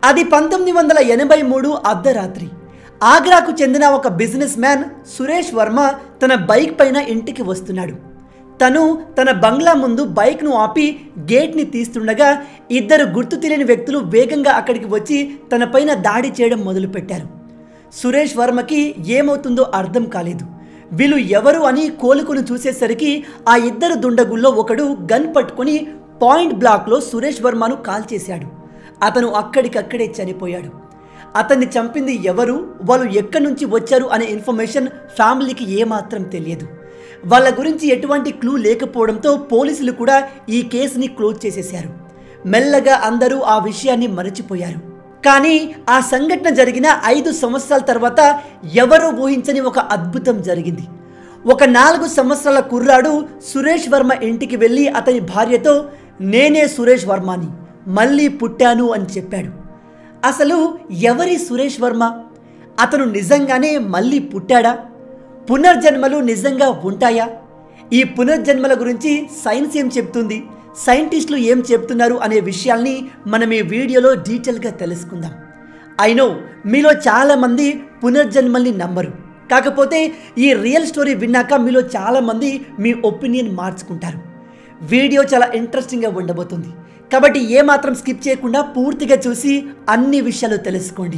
అది పంతొమ్మిది వందల ఎనభై మూడు అర్ధరాత్రి ఆగ్రాకు చెందిన ఒక బిజినెస్ మ్యాన్ సురేష్ వర్మ తన బైక్ పైన ఇంటికి వస్తున్నాడు తను తన బంగ్లా ముందు బైక్ను ఆపి గేట్ని తీస్తుండగా ఇద్దరు గుర్తు తెలియని వ్యక్తులు వేగంగా అక్కడికి వచ్చి తన పైన దాడి చేయడం మొదలుపెట్టారు సురేష్ వర్మకి ఏమవుతుందో అర్థం కాలేదు వీళ్ళు ఎవరు అని కోలుకుని చూసేసరికి ఆ ఇద్దరు దుండగుల్లో ఒకడు గన్ పట్టుకొని పాయింట్ బ్లాక్లో సురేష్ వర్మను కాల్ చేశాడు అతను అక్కడికక్కడే చనిపోయాడు అతన్ని చంపింది ఎవరు వాళ్ళు ఎక్కడి నుంచి వచ్చారు అనే ఇన్ఫర్మేషన్ ఫ్యామిలీకి ఏమాత్రం తెలియదు వాళ్ళ గురించి ఎటువంటి క్లూ లేకపోవడంతో పోలీసులు కూడా ఈ కేసుని క్లోజ్ చేసేశారు మెల్లగా అందరూ ఆ విషయాన్ని మరచిపోయారు కానీ ఆ సంఘటన జరిగిన ఐదు సంవత్సరాల తర్వాత ఎవరూ ఊహించని ఒక అద్భుతం జరిగింది ఒక నాలుగు సంవత్సరాల కుర్రాడు సురేష్ వర్మ ఇంటికి వెళ్ళి అతని భార్యతో నేనే సురేష్ వర్మని మళ్ళీ పుట్టాను అని చెప్పాడు అసలు ఎవరి సురేష్ వర్మ అతను నిజంగానే మళ్ళీ పుట్టాడా పునర్జన్మలు నిజంగా ఉంటాయా ఈ పునర్జన్మల గురించి సైన్స్ ఏం చెప్తుంది సైంటిస్టులు ఏం చెప్తున్నారు అనే విషయాల్ని మనం ఈ వీడియోలో డీటెయిల్గా తెలుసుకుందాం అయినో మీలో చాలామంది పునర్జన్మల్ని నమ్మరు కాకపోతే ఈ రియల్ స్టోరీ విన్నాక మీలో చాలామంది మీ ఒపీనియన్ మార్చుకుంటారు వీడియో చాలా ఇంట్రెస్టింగ్గా ఉండబోతుంది కాబట్టి ఏమాత్రం స్కిప్ చేయకుండా పూర్తిగా చూసి అన్ని విషయాలు తెలుసుకోండి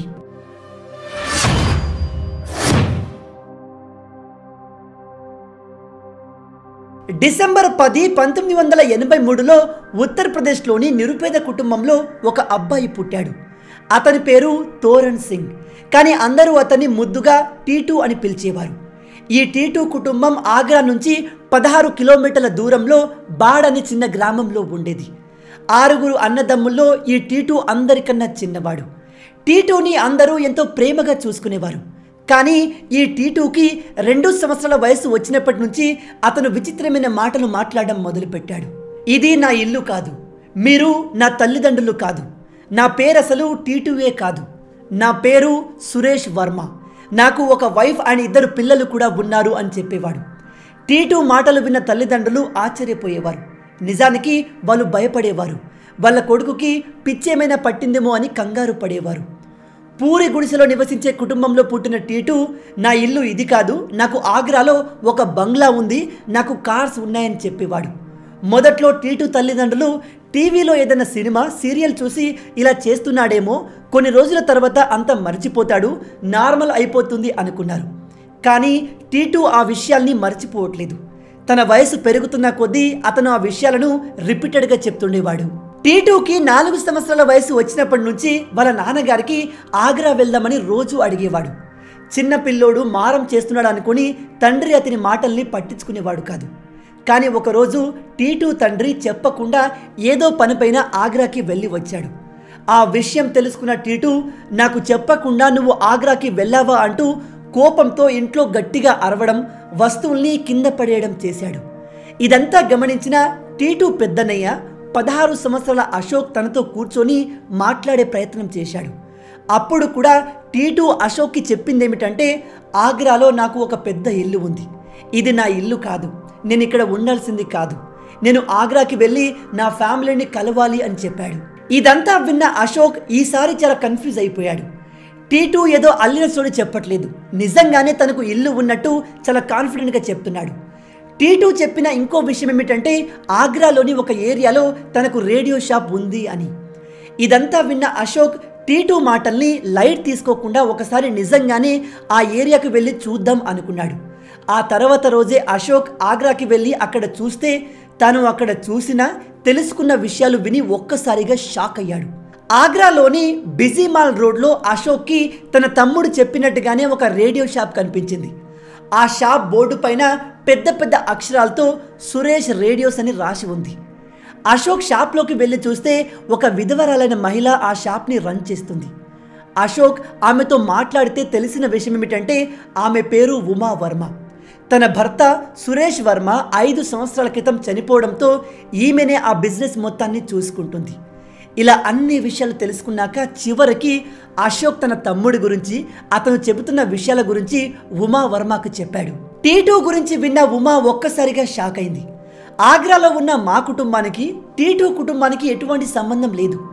డిసెంబర్ పది పంతొమ్మిది వందల ఎనభై మూడులో ఉత్తరప్రదేశ్లోని నిరుపేద కుటుంబంలో ఒక అబ్బాయి పుట్టాడు అతని పేరు తోరణ్ సింగ్ కానీ అందరూ అతన్ని ముద్దుగా టీటూ అని పిలిచేవారు ఈ టీటూ కుటుంబం ఆగ్రా నుంచి పదహారు కిలోమీటర్ల దూరంలో బాడ్ అనే చిన్న గ్రామంలో ఉండేది ఆరుగురు అన్నదమ్ముల్లో ఈ టీటూ అందరికన్నా చిన్నవాడు టీటూని అందరూ ఎంతో ప్రేమగా చూసుకునేవారు కానీ ఈ టీటూకి రెండు సంవత్సరాల వయసు వచ్చినప్పటి నుంచి అతను విచిత్రమైన మాటలు మాట్లాడడం మొదలుపెట్టాడు ఇది నా ఇల్లు కాదు మీరు నా తల్లిదండ్రులు కాదు నా పేరు అసలు టీటూవే కాదు నా పేరు సురేష్ వర్మ నాకు ఒక వైఫ్ అండ్ ఇద్దరు పిల్లలు కూడా ఉన్నారు అని చెప్పేవాడు టీటూ మాటలు విన్న తల్లిదండ్రులు ఆశ్చర్యపోయేవారు నిజానికి వాళ్ళు భయపడేవారు వాళ్ళ కొడుకుకి పిచ్చేమైనా పట్టిందేమో అని కంగారు పడేవారు పూరి గుడిసెలో నివసించే కుటుంబంలో పుట్టిన టీటు నా ఇల్లు ఇది కాదు నాకు ఆగ్రాలో ఒక బంగ్లా ఉంది నాకు కార్స్ ఉన్నాయని చెప్పేవాడు మొదట్లో టీటు తల్లిదండ్రులు టీవీలో ఏదైనా సినిమా సీరియల్ చూసి ఇలా చేస్తున్నాడేమో కొన్ని రోజుల తర్వాత అంతా మర్చిపోతాడు నార్మల్ అయిపోతుంది అనుకున్నారు కానీ టీటు ఆ విషయాల్ని మర్చిపోవట్లేదు తన వయసు పెరుగుతున్న కొద్దీ అతను ఆ విషయాలను రిపీటెడ్గా చెప్తుండేవాడు టీటూకి నాలుగు సంవత్సరాల వయసు వచ్చినప్పటి నుంచి వాళ్ళ నాన్నగారికి ఆగ్రా వెళ్దామని రోజు అడిగేవాడు చిన్న పిల్లోడు మారం చేస్తున్నాడు అనుకుని తండ్రి అతని మాటల్ని పట్టించుకునేవాడు కాదు కానీ ఒకరోజు టీటూ తండ్రి చెప్పకుండా ఏదో పనిపైన ఆగ్రాకి వెళ్ళి వచ్చాడు ఆ విషయం తెలుసుకున్న టీటూ నాకు చెప్పకుండా నువ్వు ఆగ్రాకి వెళ్ళావా అంటూ కోపంతో ఇంట్లో గట్టిగా అరవడం వస్తువుల్ని కింద పడేయడం చేశాడు ఇదంతా గమనించిన టీటూ పెద్దనయ్య పదహారు సంవత్సరాల అశోక్ తనతో కూర్చొని మాట్లాడే ప్రయత్నం చేశాడు అప్పుడు కూడా టీటూ అశోక్కి చెప్పింది ఏమిటంటే ఆగ్రాలో నాకు ఒక పెద్ద ఇల్లు ఉంది ఇది నా ఇల్లు కాదు నేను ఇక్కడ ఉండాల్సింది కాదు నేను ఆగ్రాకి వెళ్ళి నా ఫ్యామిలీని కలవాలి అని చెప్పాడు ఇదంతా విన్న అశోక్ ఈసారి చాలా కన్ఫ్యూజ్ అయిపోయాడు టీటూ ఏదో అల్లిన చోటు చెప్పట్లేదు నిజంగానే తనకు ఇల్లు ఉన్నట్టు చాలా కాన్ఫిడెంట్గా చెప్తున్నాడు టీటూ చెప్పిన ఇంకో విషయం ఏమిటంటే ఆగ్రాలోని ఒక ఏరియాలో తనకు రేడియో షాప్ ఉంది అని ఇదంతా విన్న అశోక్ టీటూ మాటల్ని లైట్ తీసుకోకుండా ఒకసారి నిజంగానే ఆ ఏరియాకు వెళ్ళి చూద్దాం అనుకున్నాడు ఆ తర్వాత రోజే అశోక్ ఆగ్రాకి వెళ్ళి అక్కడ చూస్తే తాను అక్కడ చూసిన తెలుసుకున్న విషయాలు విని ఒక్కసారిగా షాక్ అయ్యాడు ఆగ్రాలోని బిజీమాల్ రోడ్లో అశోక్కి తన తమ్ముడు చెప్పినట్టుగానే ఒక రేడియో షాప్ కనిపించింది ఆ షాప్ బోర్డు పైన పెద్ద పెద్ద అక్షరాలతో సురేష్ రేడియోస్ అని రాసి ఉంది అశోక్ షాప్లోకి వెళ్ళి చూస్తే ఒక విధవరాలైన మహిళ ఆ షాప్ని రన్ చేస్తుంది అశోక్ ఆమెతో మాట్లాడితే తెలిసిన విషయం ఏమిటంటే ఆమె పేరు ఉమా వర్మ తన భర్త సురేష్ వర్మ ఐదు సంవత్సరాల క్రితం చనిపోవడంతో ఈమెనే ఆ బిజినెస్ మొత్తాన్ని చూసుకుంటుంది ఇలా అన్ని విషయాలు తెలుసుకున్నాక చివరికి అశోక్ తన తమ్ముడి గురించి అతను చెబుతున్న విషయాల గురించి ఉమా వర్మకు చెప్పాడు టీటూ గురించి విన్న ఉమా ఒక్కసారిగా షాక్ అయింది ఆగ్రాలో ఉన్న మా కుటుంబానికి టీటూ కుటుంబానికి ఎటువంటి సంబంధం లేదు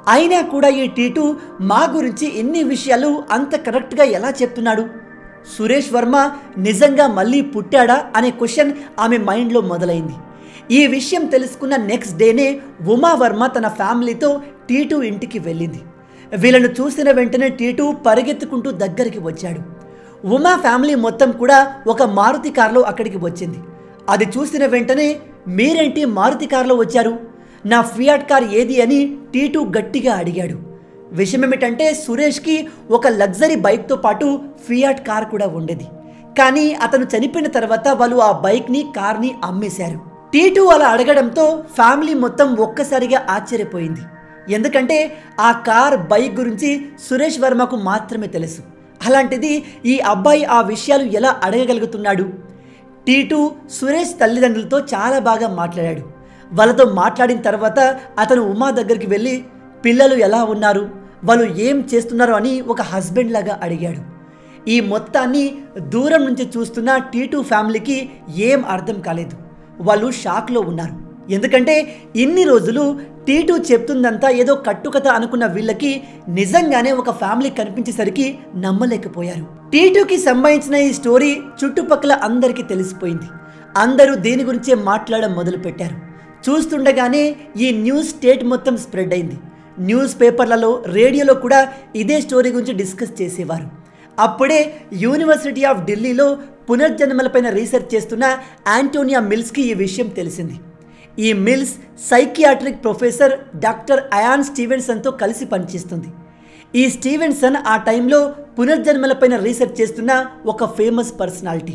అయినా కూడా ఈ టీటు మా గురించి ఎన్ని విషయాలు అంత కరెక్ట్గా ఎలా చెప్తున్నాడు సురేష్ వర్మ నిజంగా మళ్ళీ పుట్టాడా అనే క్వశ్చన్ ఆమె మైండ్లో మొదలైంది ఈ విషయం తెలుసుకున్న నెక్స్ట్ డేనే ఉమా వర్మ తన ఫ్యామిలీతో టీటు ఇంటికి వెళ్ళింది వీళ్ళను చూసిన వెంటనే టీటు పరిగెత్తుకుంటూ దగ్గరికి వచ్చాడు ఉమా ఫ్యామిలీ మొత్తం కూడా ఒక మారుతి కార్లో అక్కడికి వచ్చింది అది చూసిన వెంటనే మీరేంటి మారుతి కార్లో వచ్చారు నా ఫియాట్ కార్ ఏది అని టీటు గట్టిగా అడిగాడు విషయం ఏమిటంటే సురేష్కి ఒక లగ్జరీ బైక్తో పాటు ఫియాట్ కార్ కూడా ఉండేది కానీ అతను చనిపోయిన తర్వాత వాళ్ళు ఆ బైక్ని కార్ని అమ్మేశారు టీటు అలా అడగడంతో ఫ్యామిలీ మొత్తం ఒక్కసారిగా ఆశ్చర్యపోయింది ఎందుకంటే ఆ కార్ బైక్ గురించి సురేష్ వర్మకు మాత్రమే తెలుసు అలాంటిది ఈ అబ్బాయి ఆ విషయాలు ఎలా అడగగలుగుతున్నాడు టీటు సురేష్ తల్లిదండ్రులతో చాలా బాగా మాట్లాడాడు వాళ్ళతో మాట్లాడిన తర్వాత అతను ఉమా దగ్గరికి వెళ్ళి పిల్లలు ఎలా ఉన్నారు వాళ్ళు ఏం చేస్తున్నారు అని ఒక హస్బెండ్ లాగా అడిగాడు ఈ మొత్తాన్ని దూరం నుంచి చూస్తున్న టీటు ఫ్యామిలీకి ఏం అర్థం కాలేదు వాళ్ళు షాక్లో ఉన్నారు ఎందుకంటే ఇన్ని రోజులు టీటు చెప్తుందంతా ఏదో కట్టుకథ అనుకున్న వీళ్ళకి నిజంగానే ఒక ఫ్యామిలీ కనిపించేసరికి నమ్మలేకపోయారు టీటుకి సంబంధించిన ఈ స్టోరీ చుట్టుపక్కల అందరికీ తెలిసిపోయింది అందరూ దీని గురించే మాట్లాడడం మొదలుపెట్టారు చూస్తుండగానే ఈ న్యూస్ స్టేట్ మొత్తం స్ప్రెడ్ అయింది న్యూస్ పేపర్లలో రేడియోలో కూడా ఇదే స్టోరీ గురించి డిస్కస్ చేసేవారు అప్పుడే యూనివర్సిటీ ఆఫ్ ఢిల్లీలో పునర్జన్మలపైన రీసెర్చ్ చేస్తున్న యాంటోనియా మిల్స్కి ఈ విషయం తెలిసింది ఈ Mills psychiatric professor doctor Ian స్టీవెన్సన్తో కలిసి పనిచేస్తుంది ఈ స్టీవెన్సన్ ఆ టైంలో పునర్జన్మలపైన రీసెర్చ్ చేస్తున్న ఒక ఫేమస్ పర్సనాలిటీ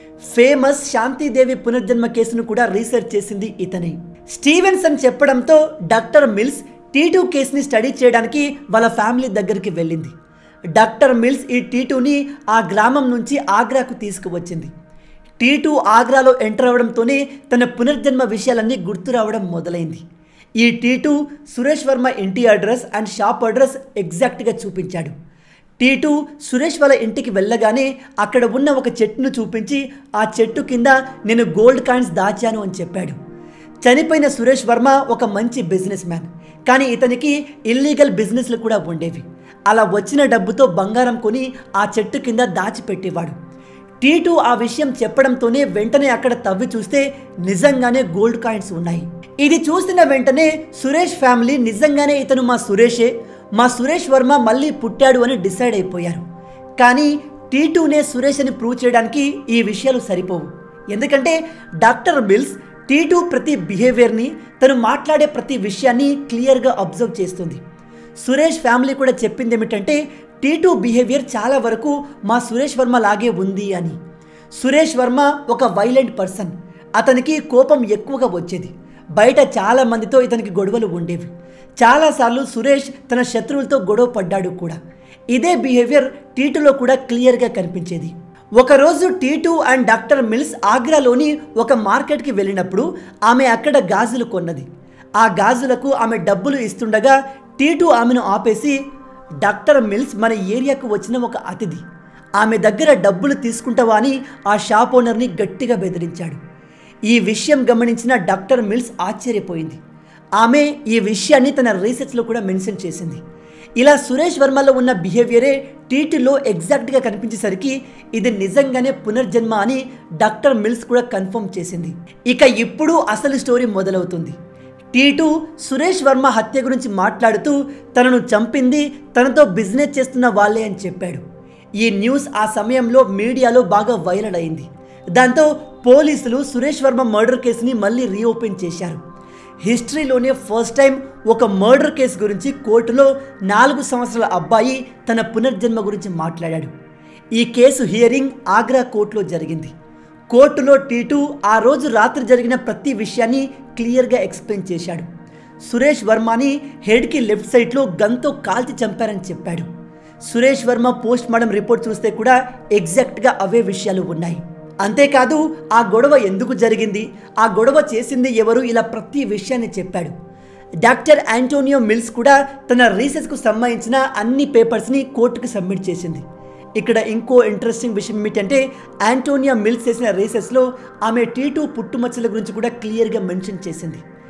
ఫేమస్ శాంతిదేవి పునర్జన్మ కేసును కూడా రీసెర్చ్ చేసింది ఇతనే స్టీవెన్సన్ చెప్పడంతో డాక్టర్ మిల్స్ టీటూ కేసుని స్టడీ చేయడానికి వాళ్ళ ఫ్యామిలీ దగ్గరికి వెళ్ళింది డాక్టర్ మిల్స్ ఈ టీటూని ఆ గ్రామం నుంచి ఆగ్రాకు తీసుకువచ్చింది టీటూ ఆగ్రాలో ఎంటర్ అవడంతోనే తన పునర్జన్మ విషయాలన్నీ గుర్తు రావడం మొదలైంది ఈ టీటూ సురేష్ వర్మ ఇంటి అడ్రస్ అండ్ షాప్ అడ్రస్ ఎగ్జాక్ట్గా చూపించాడు టీటూ సురేష్ వాళ్ళ ఇంటికి వెళ్ళగానే అక్కడ ఉన్న ఒక చెట్టును చూపించి ఆ చెట్టు కింద నేను గోల్డ్ కాయిన్స్ దాచాను అని చెప్పాడు చనిపోయిన సురేష్ వర్మ ఒక మంచి బిజినెస్ మ్యాన్ కానీ ఇతనికి ఇల్లీగల్ బిజినెస్లు కూడా ఉండేవి అలా వచ్చిన డబ్బుతో బంగారం కొని ఆ చెట్టు కింద దాచిపెట్టేవాడు టీటు ఆ విషయం చెప్పడంతోనే వెంటనే అక్కడ తవ్వి చూస్తే నిజంగానే గోల్డ్ కాయిన్స్ ఉన్నాయి ఇది చూసిన వెంటనే సురేష్ ఫ్యామిలీ నిజంగానే ఇతను మా సురేషే మా సురేష్ వర్మ మళ్ళీ పుట్టాడు అని డిసైడ్ అయిపోయారు కానీ టీటూనే సురేష్ అని ప్రూవ్ చేయడానికి ఈ విషయాలు సరిపోవు ఎందుకంటే డాక్టర్ మిల్స్ టీటూ ప్రతి బిహేవియర్ని తను మాట్లాడే ప్రతి విషయాన్ని క్లియర్గా అబ్జర్వ్ చేస్తుంది సురేష్ ఫ్యామిలీ కూడా చెప్పింది ఏమిటంటే టీటూ బిహేవియర్ చాలా వరకు మా సురేష్ వర్మ లాగే ఉంది అని సురేష్ వర్మ ఒక వైలెంట్ పర్సన్ అతనికి కోపం ఎక్కువగా వచ్చేది బయట చాలా మందితో ఇతనికి గొడవలు ఉండేవి చాలాసార్లు సురేష్ తన శత్రువులతో గొడవ పడ్డాడు కూడా ఇదే బిహేవియర్ టీటూలో కూడా క్లియర్గా కనిపించేది ఒకరోజు టీటూ అండ్ డాక్టర్ మిల్స్ ఆగ్రాలోని ఒక మార్కెట్కి వెళ్ళినప్పుడు ఆమె అక్కడ గాజులు కొన్నది ఆ గాజులకు ఆమె డబ్బులు ఇస్తుండగా టీటూ ఆమెను ఆపేసి డాక్టర్ మిల్స్ మన ఏరియాకు వచ్చిన ఒక అతిథి ఆమె దగ్గర డబ్బులు తీసుకుంటావా అని ఆ షాప్ ఓనర్ని గట్టిగా బెదిరించాడు ఈ విషయం గమనించిన డాక్టర్ మిల్స్ ఆశ్చర్యపోయింది ఆమె ఈ విషయాన్ని తన రీసెర్చ్లో కూడా మెన్షన్ చేసింది ఇలా సురేష్ వర్మలో ఉన్న బిహేవియరే టీటీలో ఎగ్జాక్ట్గా కనిపించేసరికి ఇది నిజంగానే పునర్జన్మ అని డాక్టర్ మిల్స్ కూడా కన్ఫర్మ్ చేసింది ఇక ఇప్పుడు అసలు స్టోరీ మొదలవుతుంది టీటు సురేష్ వర్మ హత్య గురించి మాట్లాడుతూ తనను చంపింది తనతో బిజినెస్ చేస్తున్న వాళ్ళే అని చెప్పాడు ఈ న్యూస్ ఆ సమయంలో మీడియాలో బాగా వైరల్ అయింది దాంతో పోలీసులు సురేష్ వర్మ మర్డర్ కేసుని మళ్ళీ రీఓపెన్ చేశారు హిస్టరీలోనే ఫస్ట్ టైం ఒక మర్డర్ కేసు గురించి కోర్టులో నాలుగు సంవత్సరాల అబ్బాయి తన పునర్జన్మ గురించి మాట్లాడాడు ఈ కేసు హియరింగ్ ఆగ్రా కోర్టులో జరిగింది కోర్టులో టీటు ఆ రోజు రాత్రి జరిగిన ప్రతి విషయాన్ని క్లియర్గా ఎక్స్ప్లెయిన్ చేశాడు సురేష్ వర్మని హెడ్కి లెఫ్ట్ సైడ్లో గన్తో కాల్చి చంపారని చెప్పాడు Suresh Verma post mortem report చూస్తే కూడా ఎగ్జాక్ట్గా అవే విషయాలు ఉన్నాయి అంతేకాదు ఆ గొడవ ఎందుకు జరిగింది ఆ గొడవ చేసింది ఎవరు ఇలా ప్రతి విషయాన్ని చెప్పాడు డాక్టర్ యాంటోనియో మిల్స్ కూడా తన రీసెర్చ్కు సంబంధించిన అన్ని పేపర్స్ని కోర్టుకు సబ్మిట్ చేసింది ఇక్కడ ఇంకో ఇంట్రెస్టింగ్ విషయం ఏమిటంటే యాంటోనియా మిల్స్ చేసిన రీసెర్చ్లో ఆమె టీటూ పుట్టుమచ్చల గురించి కూడా క్లియర్గా మెన్షన్ చేసింది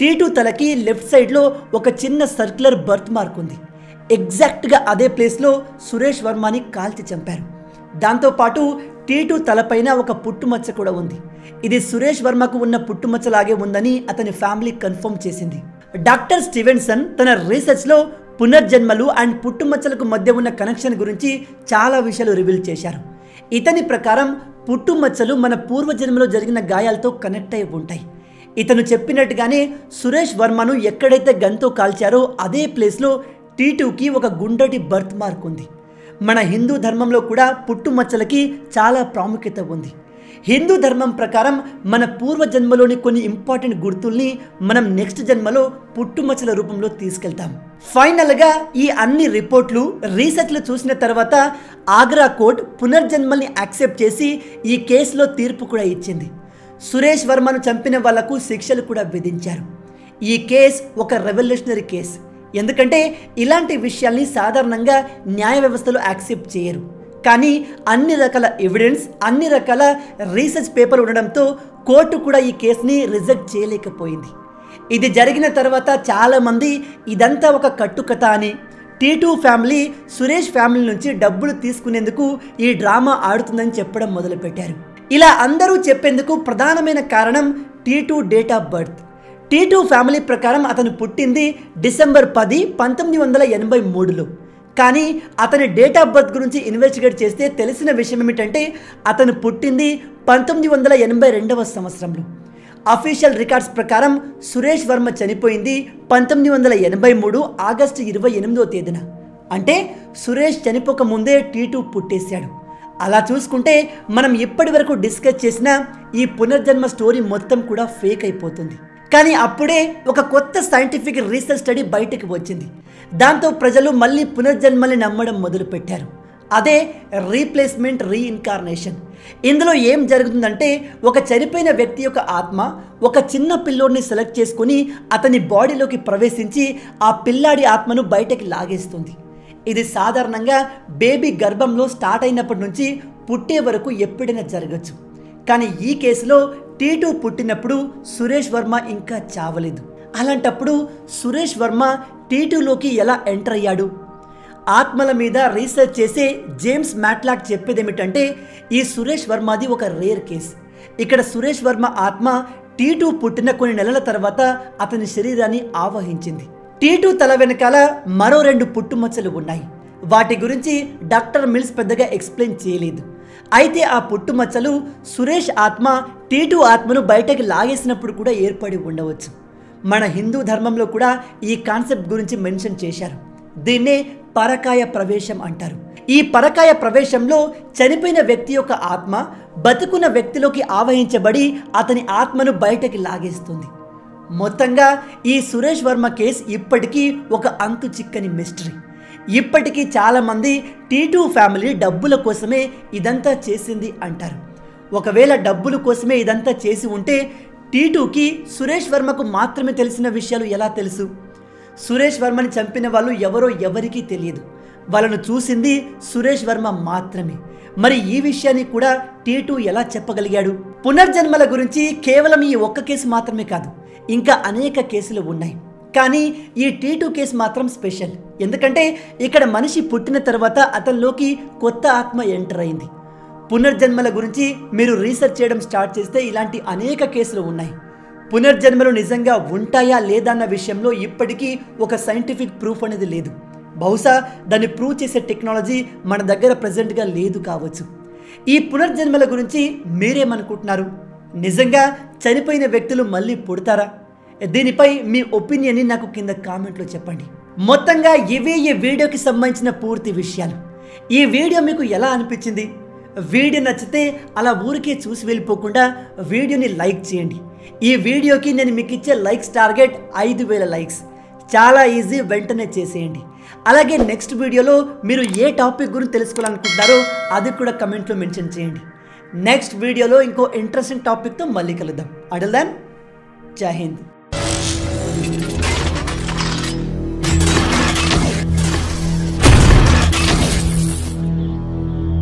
టీ తలకి లెఫ్ట్ సైడ్లో ఒక చిన్న సర్క్యులర్ బర్త్ మార్క్ ఉంది ఎగ్జాక్ట్గా అదే ప్లేస్లో సురేష్ వర్మని కాల్చి చంపారు దాంతోపాటు టీటు తలపైన ఒక పుట్టుమచ్చ కూడా ఉంది ఇది సురేష్ వర్మకు ఉన్న పుట్టుమచ్చలాగే ఉందని అతని ఫ్యామిలీ కన్ఫర్మ్ చేసింది డాక్టర్ స్టీవెన్సన్ తన రీసెర్చ్లో పునర్జన్మలు అండ్ పుట్టుమచ్చలకు మధ్య ఉన్న కనెక్షన్ గురించి చాలా విషయాలు రివీల్ చేశారు ఇతని ప్రకారం పుట్టుమచ్చలు మన పూర్వజన్మలో జరిగిన గాయాలతో కనెక్ట్ అయి ఉంటాయి ఇతను చెప్పినట్టుగానే సురేష్ వర్మను ఎక్కడైతే గన్తో కాల్చారో అదే ప్లేస్లో టీటూకి ఒక గుండ్రటి బర్త్ మార్క్ ఉంది మన హిందూ ధర్మంలో కూడా పుట్టుమచ్చలకి చాలా ప్రాముఖ్యత ఉంది హిందూ ధర్మం ప్రకారం మన పూర్వజన్మలోని కొన్ని ఇంపార్టెంట్ గుర్తుల్ని మనం నెక్స్ట్ జన్మలో పుట్టుమచ్చల రూపంలో తీసుకెళ్తాం ఫైనల్గా ఈ అన్ని రిపోర్ట్లు రీసెర్చ్లు చూసిన తర్వాత ఆగ్రా కోర్ట్ పునర్జన్మల్ని యాక్సెప్ట్ చేసి ఈ కేసులో తీర్పు కూడా ఇచ్చింది సురేష్ వర్మను చంపిన వాళ్లకు శిక్షలు కూడా విధించారు ఈ కేస్ ఒక రెవల్యూషనరీ కేస్ ఎందుకంటే ఇలాంటి విషయాల్ని సాధారణంగా న్యాయ వ్యవస్థలో యాక్సెప్ట్ చేయరు కానీ అన్ని రకాల ఎవిడెన్స్ అన్ని రకాల రీసెర్చ్ పేపర్ ఉండడంతో కోర్టు కూడా ఈ కేసుని రిజెక్ట్ చేయలేకపోయింది ఇది జరిగిన తర్వాత చాలామంది ఇదంతా ఒక కట్టుకథ అని Titu family Suresh family నుంచి డబ్బులు తీసుకునేందుకు ఈ డ్రామా ఆడుతుందని చెప్పడం మొదలుపెట్టారు ఇలా అందరూ చెప్పేందుకు ప్రధానమైన కారణం Titu date of birth Titu family ప్రకారం అతను పుట్టింది డిసెంబర్ పది పంతొమ్మిది వందల ఎనభై మూడులో కానీ అతని డేట్ ఆఫ్ బర్త్ గురించి ఇన్వెస్టిగేట్ చేస్తే తెలిసిన విషయం ఏమిటంటే అతను పుట్టింది పంతొమ్మిది వందల ఎనభై రెండవ సంవత్సరంలో అఫీషియల్ రికార్డ్స్ ప్రకారం సురేష్ వర్మ చనిపోయింది పంతొమ్మిది వందల ఎనభై మూడు ఆగస్టు ఇరవై ఎనిమిదో తేదీన అంటే సురేష్ చనిపోక ముందే టీ టూ పుట్టేశాడు అలా చూసుకుంటే మనం ఇప్పటి వరకు డిస్కస్ చేసిన ఈ పునర్జన్మ స్టోరీ మొత్తం కూడా ఫేక్ అయిపోతుంది కానీ అప్పుడే ఒక కొత్త సైంటిఫిక్ రీసెర్చ్ స్టడీ బయటకు వచ్చింది దాంతో ప్రజలు మళ్ళీ పునర్జన్మల్ని నమ్మడం మొదలుపెట్టారు అదే రీప్లేస్మెంట్ రీఇన్కార్నేషన్ ఇందులో ఏం జరుగుతుందంటే ఒక చనిపోయిన వ్యక్తి యొక్క ఆత్మ ఒక చిన్న పిల్లోడిని సెలెక్ట్ చేసుకుని అతని బాడీలోకి ప్రవేశించి ఆ పిల్లాడి ఆత్మను బయటకి లాగేస్తుంది ఇది సాధారణంగా బేబీ గర్భంలో స్టార్ట్ అయినప్పటి నుంచి పుట్టే వరకు ఎప్పుడైనా జరగచ్చు కానీ ఈ కేసులో టీటూ పుట్టినప్పుడు సురేష్ వర్మ ఇంకా చావలేదు అలాంటప్పుడు సురేష్ వర్మ టీటూలోకి ఎలా ఎంటర్ అయ్యాడు ఆత్మల మీద రీసెర్చ్ చేసే జేమ్స్ మ్యాట్లాక్ చెప్పేది ఏమిటంటే ఈ సురేష్ వర్మది ఒక రేర్ కేస్ ఇక్కడ సురేష్ వర్మ ఆత్మ టీటూ పుట్టిన కొన్ని నెలల తర్వాత అతని శరీరాన్ని ఆవహించింది టీటూ తల వెనకాల మరో రెండు పుట్టుమచ్చలు ఉన్నాయి వాటి గురించి డాక్టర్ మిల్స్ పెద్దగా ఎక్స్ప్లెయిన్ చేయలేదు అయితే ఆ పుట్టుమచ్చలు సురేష్ ఆత్మ టీటూ ఆత్మను బయటకి లాగేసినప్పుడు కూడా ఏర్పడి ఉండవచ్చు మన హిందూ ధర్మంలో కూడా ఈ కాన్సెప్ట్ గురించి మెన్షన్ చేశారు దీన్నే పరకాయ ప్రవేశం అంటారు ఈ పరకాయ ప్రవేశంలో చనిపోయిన వ్యక్తి యొక్క ఆత్మ బతుకున్న వ్యక్తిలోకి ఆవహించబడి అతని ఆత్మను బయటకి లాగేస్తుంది మొత్తంగా ఈ సురేష్ వర్మ కేస్ ఇప్పటికీ ఒక అంతు చిక్కని మిస్టరీ ఇప్పటికీ చాలామంది టీటూ ఫ్యామిలీ డబ్బుల కోసమే ఇదంతా చేసింది అంటారు ఒకవేళ డబ్బుల కోసమే ఇదంతా చేసి ఉంటే టీటూకి సురేష్ వర్మకు మాత్రమే తెలిసిన విషయాలు ఎలా తెలుసు సురేష్ వర్మని చంపిన వాళ్ళు ఎవరో ఎవరికీ తెలియదు వాళ్ళను చూసింది సురేష్ వర్మ మాత్రమే మరి ఈ విషయాన్ని కూడా టీటూ ఎలా చెప్పగలిగాడు పునర్జన్మల గురించి కేవలం ఈ ఒక్క కేసు మాత్రమే కాదు ఇంకా అనేక కేసులు ఉన్నాయి కానీ ఈ టీటూ కేసు మాత్రం స్పెషల్ ఎందుకంటే ఇక్కడ మనిషి పుట్టిన తర్వాత అతనిలోకి కొత్త ఆత్మ ఎంటర్ అయింది పునర్జన్మల గురించి మీరు రీసెర్చ్ చేయడం స్టార్ట్ చేస్తే ఇలాంటి అనేక కేసులు ఉన్నాయి పునర్జన్మలు నిజంగా ఉంటాయా లేదా అన్న విషయంలో ఇప్పటికీ ఒక సైంటిఫిక్ ప్రూఫ్ అనేది లేదు బహుశా దాన్ని ప్రూవ్ చేసే టెక్నాలజీ మన దగ్గర ప్రజెంట్గా లేదు కావచ్చు ఈ పునర్జన్మల గురించి మీరేమనుకుంటున్నారు నిజంగా చనిపోయిన వ్యక్తులు మళ్ళీ పుడతారా దీనిపై మీ ఒపీనియన్ని నాకు కింద కామెంట్లో చెప్పండి మొత్తంగా ఇవే ఈ వీడియోకి సంబంధించిన పూర్తి విషయాలు ఈ వీడియో మీకు ఎలా అనిపించింది వీడియో నచ్చితే అలా ఊరికే చూసి వెళ్ళిపోకుండా వీడియోని లైక్ చేయండి ఈ వీడియోకి నేను మీకు ఇచ్చే లైక్స్ టార్గెట్ ఐదు వేల లైక్స్ చాలా ఈజీ వెంటనే చేసేయండి అలాగే నెక్స్ట్ వీడియోలో మీరు ఏ టాపిక్ గురించి తెలుసుకోవాలనుకుంటున్నారో అది కూడా కమెంట్లో మెన్షన్ చేయండి నెక్స్ట్ వీడియోలో ఇంకో ఇంట్రెస్టింగ్ టాపిక్తో మళ్ళీ కలుద్దాం అడల్ దాన్ జై హింద్